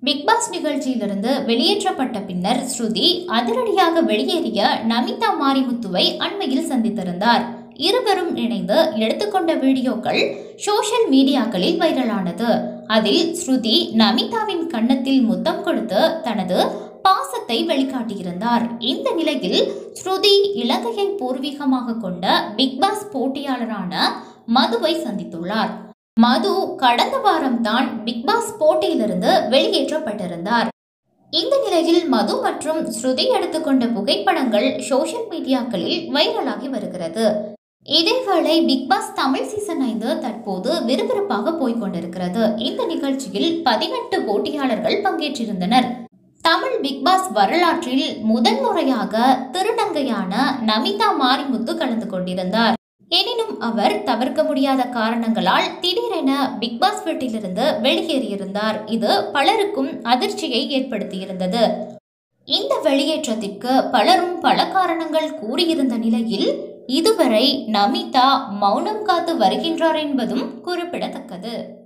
big pass நிகழ்ச்சியிலிருந்து வெளியேற்றப்பட்ட பின்னர் ஸ்ருதி அதிரடியாக வெளியேறிய நமிதா மாரிமுத்துவை அண்மையில் சந்தித்திருந்தார் இருவரும் இணைந்து எடுத்துக்கொண்ட வீடியோக்கள் சோஷியல் மீடியாக்களில் வைரலானது அதில் ஸ்ருதி நமிதாவின் கன்னத்தில் முத்தம் கொடுத்து தனது பாசத்தை வெளிக்காட்டியிருந்தார் இந்த நிலையில் ஸ்ருதி இலங்கையை பூர்வீகமாக கொண்ட பிக் பாஸ் போட்டியாளரான மதுவை சந்தித்துள்ளார் மது கடந்த வாரம் தான் பிக் பாஸ் போட்டியிலிருந்து வெளியேற்றப்பட்டிருந்தார் இந்த நிலையில் மது மற்றும் ஸ்ருதி எடுத்துக்கொண்ட புகைப்படங்கள் சோஷியல் மீடியாக்களில் வைரலாகி வருகிறது இதேவேளை பிக் பாஸ் தமிழ் சீசன் ஐந்து தற்போது விறுவிறுப்பாக போய்கொண்டிருக்கிறது இந்த நிகழ்ச்சியில் பதினெட்டு போட்டியாளர்கள் பங்கேற்றிருந்தனர் தமிழ் பிக் பாஸ் வரலாற்றில் முதன்முறையாக திருநங்கையான நமிதா மாரிமுத்து கலந்து கொண்டிருந்தார் எனினும் அவர் தவிர்க்க முடியாத காரணங்களால் திடீரென பிக் பாஸ் வீட்டிலிருந்து வெளியேறியிருந்தார் இது பலருக்கும் அதிர்ச்சியை ஏற்படுத்தியிருந்தது இந்த வெளியேற்றத்திற்கு பலரும் பல காரணங்கள் கூறியிருந்த நிலையில் இதுவரை நமிதா மௌனம் காத்து வருகின்றார் என்பதும் குறிப்பிடத்தக்கது